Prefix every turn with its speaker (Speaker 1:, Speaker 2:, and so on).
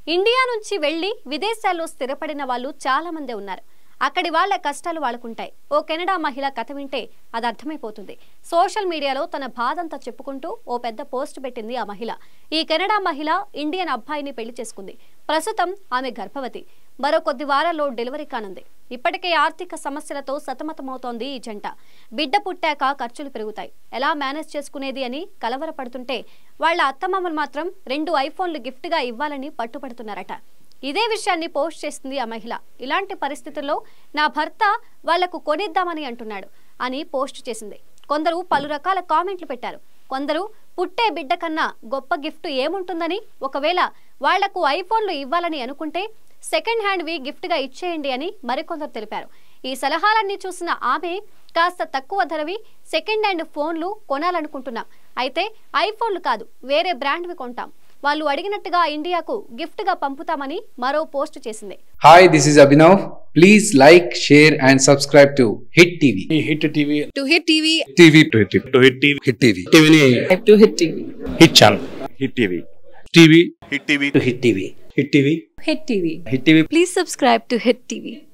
Speaker 1: India నుంచి వెళ్లి విదేశాల్లో స్థిరపడిన వాళ్ళు చాలా మందే ఉన్నారు అక్కడి వాళ్ళ కష్టాలు వాళ్ళకుంటాయి ఓ కెనడా మహిళ కథ వింటే అది అర్థమైపోతుంది సోషల్ మీడియాలో తన బాధంతా చెప్పుకుంటూ ఓ పెద్ద పోస్ట్ పెట్టింది ఆ మహిళ ఈ కెనడా మహిళ ఇండియన్ అబ్బాయిని పెళ్లి చేసుకుంది ప్రస్తుతం ఆమె గర్భవతి మరో కొద్ది వారాల్లో డెలివరీ కానుంది ఇప్పటికే ఆర్థిక సమస్యలతో సతమతమవుతోంది ఈ జంట బిడ్డ పుట్టాక ఖర్చులు పెరుగుతాయి ఎలా మేనేజ్ చేసుకునేది అని కలవరపడుతుంటే వాళ్ళ అత్తమామలు మాత్రం రెండు ఐఫోన్లు గిఫ్ట్గా ఇవ్వాలని పట్టుపడుతున్నారట ఇదే విషయాన్ని పోస్ట్ చేసింది ఆ మహిళ ఇలాంటి పరిస్థితుల్లో నా భర్త వాళ్లకు కొనిద్దామని అంటున్నాడు అని పోస్ట్ చేసింది కొందరు పలు రకాల కామెంట్లు పెట్టారు కొందరు పుట్టే బిడ్డ కన్నా గొప్ప గిఫ్ట్ ఏముంటుందని ఒకవేళ వాళ్లకు ఐఫోన్లు ఇవ్వాలని అనుకుంటే సెకండ్ హ్యాండ్వి గిఫ్ట్గా ఇచ్చేయండి అని మరికొందరు తెలిపారు ఈ సలహాలన్నీ చూసిన ఆమె కాస్త తక్కువ ధరవి సెకండ్ హ్యాండ్ ఫోన్లు కొనాలనుకుంటున్నాం అయితే ఐఫోన్లు కాదు వేరే బ్రాండ్వి కొంటాం వాళ్ళు అడిగినట్టుగా ఇండియాకు గిఫ్ట్గా పంపుతామని మరో పోస్ట్ చేసింది
Speaker 2: Hi, this is Abhinav. Please like, share, and subscribe to Hit TV.
Speaker 3: Hit TV
Speaker 4: to hit TV
Speaker 2: TV
Speaker 3: to Hit TV to Hit TV
Speaker 2: Hit TV.
Speaker 3: టీవీని
Speaker 4: to hit TV
Speaker 3: Hit channel Hit TV TV Hit TV to Hit TV Hit TV
Speaker 4: hit TV
Speaker 3: Hit TV
Speaker 4: please subscribe to hit TV